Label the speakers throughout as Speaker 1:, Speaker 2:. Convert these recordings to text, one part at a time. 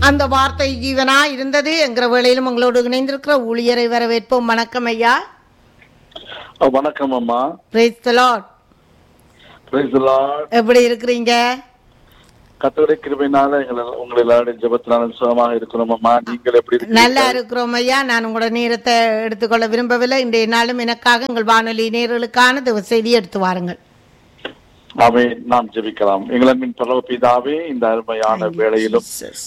Speaker 1: அந்த வார்த்தை ஜீவனா இருந்தது என்கிற வேளையிலும் உங்களோடு இணைந்திருக்கிற ஊழியரை வரவேற்போம் வணக்கம் ஐயா
Speaker 2: அஹ் வணக்கம் அம்மா
Speaker 1: praise the lord
Speaker 2: Praise the Lord.
Speaker 1: எப்படி இருக்கிறீங்க
Speaker 2: கர்த்தருடைய கிருபையினால எங்களை உங்களை எல்லாருடைய ஜெபத்தினாலும் சுகமாக இருக்கிறோம் அம்மா நீங்கள் எப்படி இருக்கீங்க?
Speaker 1: நல்லா இருக்கிறோம் ஐயா நான் உங்களோட நேரத்தை எடுத்துக்கொள்ள விரும்பவில்லை இன்றைய நாளும் எனக்காக உங்கள் வானொலி நேர்களுக்கான தேவ செய்தி எடுத்து வாருங்கள்
Speaker 2: ஆமென் நாம் ஜெபிக்கலாம் எங்களின் பரவ பிதாவே இந்த அருமையான வேளையிலும்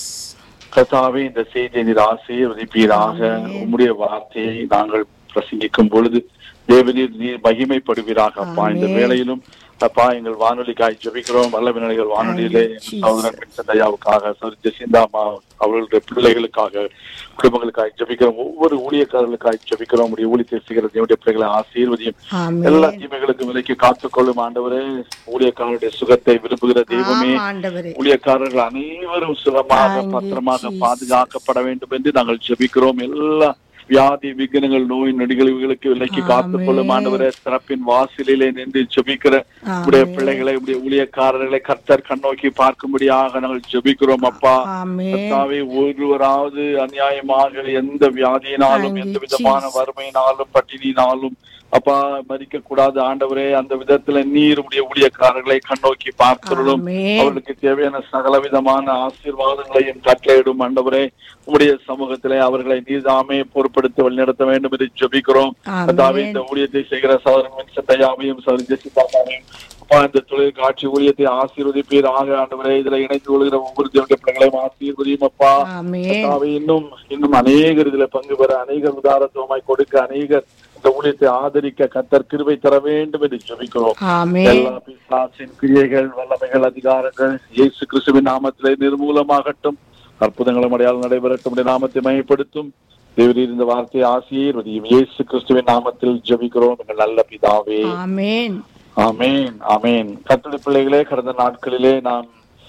Speaker 2: கர்த்தாவே இந்த செய்தியை நீர் ஆசீர்வதிப்பீராக உம்முடைய வார்த்தையை நாங்கள் பிரசங்கிக்கும் பொழுது தேவநீர் நீர் மகிமைப்படுவீராக அப்பா இந்த
Speaker 1: ஆமென்.
Speaker 2: வேளையிலும் அப்பா எங்கள் வானொலிக்காய் ஜெபிக்கிறோம் வல்ல விநாயகர் வானொலியிலே
Speaker 1: Thank you,
Speaker 2: எங்கள் சகோதரன் பின்சன் ஐயாவுக்காக சகோதரி ஜெசிந்தா அம்மா அவர்களுடைய பிள்ளைகளுக்காக குடும்பங்களுக்காக ஜெபிக்கிறோம் ஒவ்வொரு ஊழியக்காரர்களுக்காக ஜெபிக்கிறோம் உடைய ஊழியத்தை செய்கிற தேவனுடைய பிள்ளைகளை ஆசீர்வதியும் எல்லா
Speaker 1: ஆமென்
Speaker 2: தீமைகளுக்கும் விலைக்கு காத்துக்கொள்ளும் ஆண்டவரே ஊழியக்காரருடைய சுகத்தை விரும்புகிற தெய்வமே
Speaker 1: ஆம், ஆண்டவரே
Speaker 2: ஊழியக்காரர்கள் அனைவரும் சுகமாக
Speaker 1: Thank you,
Speaker 2: பத்திரமாக
Speaker 1: Jesus.
Speaker 2: பாதுகாக்கப்பட வேண்டும் என்று நாங்கள் ஜெபிக்கிறோம் எல்லா வியாதி விக்னங்கள் நோய் நொடிகளுக்கு விலைக்கு
Speaker 1: Amen.
Speaker 2: காத்துக்கொள்ளும் ஆண்டவரே சிறப்பின் வாசலிலே நின்று ஜெபிக்கிற உடைய
Speaker 1: Amen.
Speaker 2: பிள்ளைகளை உடைய ஊழியக்காரர்களை கர்த்தர் கண்ணோக்கி பார்க்கும்படியாக நாங்கள் ஜெபிக்கிறோம் அப்பா
Speaker 1: ஆமென்
Speaker 2: கர்த்தாவே ஒருவராவது அநியாயமாக எந்த வியாதியினாலும்
Speaker 1: Thank
Speaker 2: எந்த
Speaker 1: you,
Speaker 2: விதமான
Speaker 1: Jesus.
Speaker 2: வறுமையினாலும் பட்டினியினாலும் அப்பா மறிக்க கூடாது ஆண்டவரே அந்த விதத்துல நீர் உடைய ஊழியக்காரர்களை கண்ணோக்கி பார்த்தருளும்
Speaker 1: ஆமென்.
Speaker 2: அவர்களுக்கு தேவையான சகல விதமான ஆசீர்வாதங்களையும் கட்டளையிடும் ஆண்டவரே உடைய சமூகத்திலே அவர்களை நீர்தாமே பொறுப்படுத்தி வழிநடத்த வேண்டும் என்று ஜெபிக்கிறோம்
Speaker 1: ஆமென்.
Speaker 2: கர்த்தாவே இந்த ஊழியத்தை செய்கிற சகோதரன் சட்டையாவையும் சகோதரி ஜெசிதாவையும் அப்பா இந்த தொழில் காட்சி ஊழியத்தை ஆசீர்வதிப்பீராக ஆண்டவரே இதுல இணைந்து கொள்கிற ஒவ்வொரு தேவனுடைய பிள்ளைகளையும் ஆசீர்வதியும் அப்பா
Speaker 1: ஆமென்
Speaker 2: கர்த்தாவே, இன்னும் இன்னும் அநேகர் இதுல பங்கு பெற அநேகர் உதாரத்துவமாய் கொடுக்க அநேகர் இந்த ஊழியத்தை ஆதரிக்க கத்தர் கிருபை தர வேண்டும் என்று ஜெபிக்கிறோம்
Speaker 1: ஆமென்
Speaker 2: எல்லா பிசாசின் கிரியைகள் வல்லமைகள் அதிகாரங்கள் இயேசு கிறிஸ்துவின் நாமத்திலே நிர்மூலமாகட்டும் அற்புதங்களும் அடையாளம் நடைபெறட்டும் உடைய நாமத்தை மையப்படுத்தும் தேவரீர் இந்த வார்த்தையை ஆசீர்வதியும் இயேசு கிறிஸ்துவின் நாமத்தில் ஜெபிக்கிறோம் எங்கள் நல்ல பிதாவே
Speaker 1: ஆமென்
Speaker 2: ஆமேன் ஆமேன் கத்தடி பிள்ளைகளே கடந்த நாட்களிலே நாம்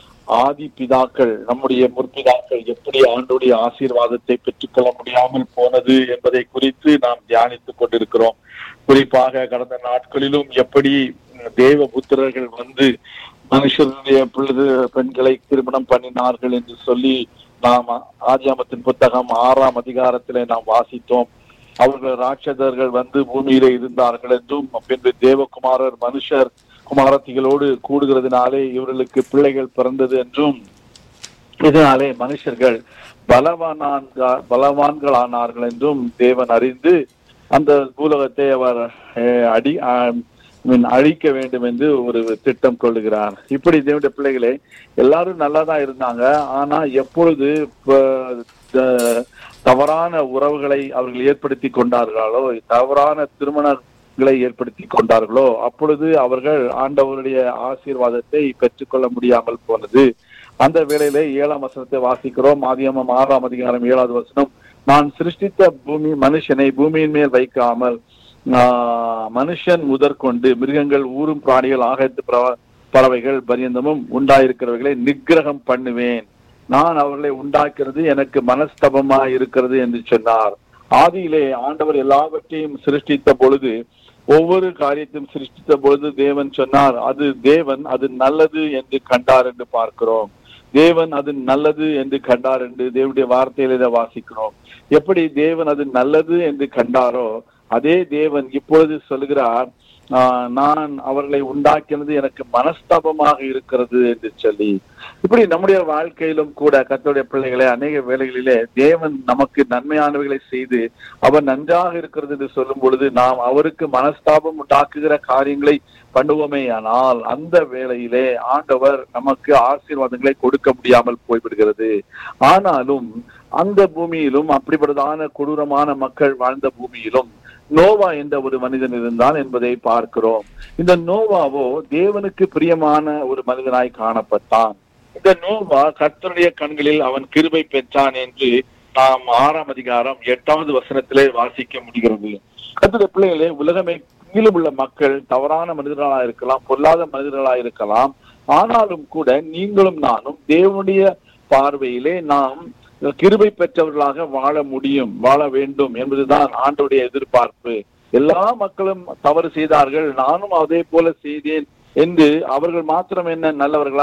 Speaker 2: ஆதி பிதாக்கள் நம்முடைய முற்பிதாக்கள் எப்படி ஆண்டுடைய ஆசீர்வாதத்தை பெற்றுக்கொள்ள முடியாமல் போனது என்பதை குறித்து நாம் தியானித்துக் கொண்டிருக்கிறோம் குறிப்பாக கடந்த நாட்களிலும் எப்படி தேவ புத்திரர்கள் வந்து மனுஷருடைய பிள்ளை பெண்களை திருமணம் பண்ணினார்கள் என்று சொல்லி நாம் ஆதியாமத்தின் புத்தகம் ஆறாம் அதிகாரத்திலே நாம் வாசித்தோம் அவர்கள் ராட்சதர்கள் வந்து பூமியிலே இருந்தார்கள் என்றும் பின்பு தேவகுமாரர் மனுஷர் குமாரத்திகளோடு கூடுகிறதுனாலே இவர்களுக்கு பிள்ளைகள் பிறந்தது என்றும் இதனாலே மனுஷர்கள் பலவானான்கா பலவான்களானார்கள் என்றும் தேவன் அறிந்து அந்த பூலகத்தை அவர் அஹ், அடி ஆஹ், மீன் அழிக்க வேண்டும் என்று ஒரு திட்டம் கொள்ளுகிறார் இப்படி தேவனுடைய பிள்ளைகளே எல்லாரும் நல்லா தான் இருந்தாங்க ஆனா எப்பொழுது ப- த- தவறான உறவுகளை அவர்கள் ஏற்படுத்தி கொண்டார்களோ தவறான திருமணங்களை ஏற்படுத்தி கொண்டார்களோ அப்பொழுது அவர்கள் ஆண்டவருடைய ஆசீர்வாதத்தை பெற்றுக்கொள்ள முடியாமல் போனது அந்த வேளையிலே ஏழாம் வசனத்தை வாசிக்கிறோம் ஆதியாமம் ஆறாம் அதிகாரம் ஏழாவது வசனம் நான் சிருஷ்டித்த பூமி மனுஷனை பூமியின் மேல் வைக்காமல் ஆஹ், மனுஷன் முதற்கொண்டு மிருகங்கள் ஊரும் பிராணிகள் ஆகத்து பறவ- பறவைகள் பரியந்தமும் உண்டாயிருக்கிறவர்களை நிக்கிரகம் பண்ணுவேன் நான் அவர்களை உண்டாக்குறது எனக்கு மனஸ்தபமா இருக்கிறது என்று சொன்னார் ஆதியிலே ஆண்டவர் எல்லாவற்றையும் சிருஷ்டித்த பொழுது ஒவ்வொரு காரியத்தையும் சிருஷ்டித்த பொழுது தேவன் சொன்னார் அது தேவன் அது நல்லது என்று கண்டார் என்று பார்க்கிறோம் தேவன் அது நல்லது என்று கண்டார் என்று தேவனுடைய வார்த்தையில இதை வாசிக்கிறோம் எப்படி தேவன் அது நல்லது என்று கண்டாரோ அதே தேவன் இப்பொழுது சொல்கிறார் ஆஹ், நான் அவர்களை உண்டாக்கினது எனக்கு மனஸ்தாபமாக இருக்கிறது என்று சொல்லி இப்படி நம்முடைய வாழ்க்கையிலும் கூட கர்த்தருடைய பிள்ளைகளை அநேக வேளைகளிலே தேவன் நமக்கு நன்மையானவைகளை செய்து அவர் நன்றாக இருக்கிறது என்று சொல்லும் பொழுது நாம் அவருக்கு மனஸ்தாபம் உண்டாக்குகிற காரியங்களை பண்ணுவோமே ஆனால் அந்த வேளையிலே ஆண்டவர் நமக்கு ஆசீர்வாதங்களை கொடுக்க முடியாமல் போய்விடுகிறது ஆனாலும் அந்த பூமியிலும் அப்படிப்பட்டதான கொடூரமான மக்கள் வாழ்ந்த பூமியிலும் நோவா என்ற ஒரு மனிதன் இருந்தான் என்பதை பார்க்கிறோம் இந்த நோவாவோ தேவனுக்கு பிரியமான ஒரு மனிதனாய் காணப்பட்டான் இந்த நோவா கர்த்தருடைய கண்களில் அவன் கிருபை பெற்றான் என்று நாம் ஆறாம் அதிகாரம் எட்டாவது வசனத்திலே வாசிக்க முடிகிறது கர்த்தருடைய பிள்ளைகளே உலகமே கீழும் உள்ள மக்கள் தவறான மனிதர்களா இருக்கலாம் பொல்லாத மனிதர்களா இருக்கலாம் ஆனாலும் கூட நீங்களும் நானும் தேவனுடைய பார்வையிலே நாம் கிருபை பெற்றவர்களாக வாழ முடியும் வாழ வேண்டும் என்பதுதான் ஆண்டோடைய எதிர்பார்ப்பு எல்லா மக்களும் தவறு செய்தார்கள் நானும் அதே போல செய்தேன் என்று அவர்கள் மாத்திரம் என்ன நல்லவர்களா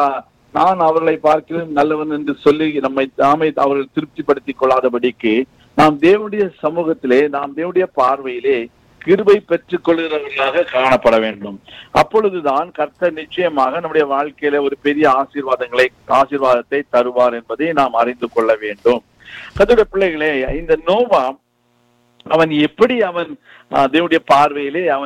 Speaker 2: நான் அவர்களை பார்க்கிறேன் நல்லவன் என்று சொல்லி நம்மை நாமே அவர்கள் திருப்திப்படுத்திக் கொள்ளாதபடிக்கு நாம் தேவனுடைய சமூகத்திலே நாம் தேவனுடைய பார்வையிலே கிருபை பெற்றுக் கொள்கிறவர்களாக காணப்பட வேண்டும் அப்பொழுதுதான் கர்த்தர் நிச்சயமாக நம்முடைய வாழ்க்கையில ஒரு பெரிய ஆசீர்வாதங்களை ஆசீர்வாதத்தை தருவார் என்பதை நாம் அறிந்து கொள்ள வேண்டும் கர்த்தருடைய பிள்ளைகளே இந்த நோவா அவன் எப்படி அவன் ஆஹ், தேவனுடைய பார்வையிலே அவன்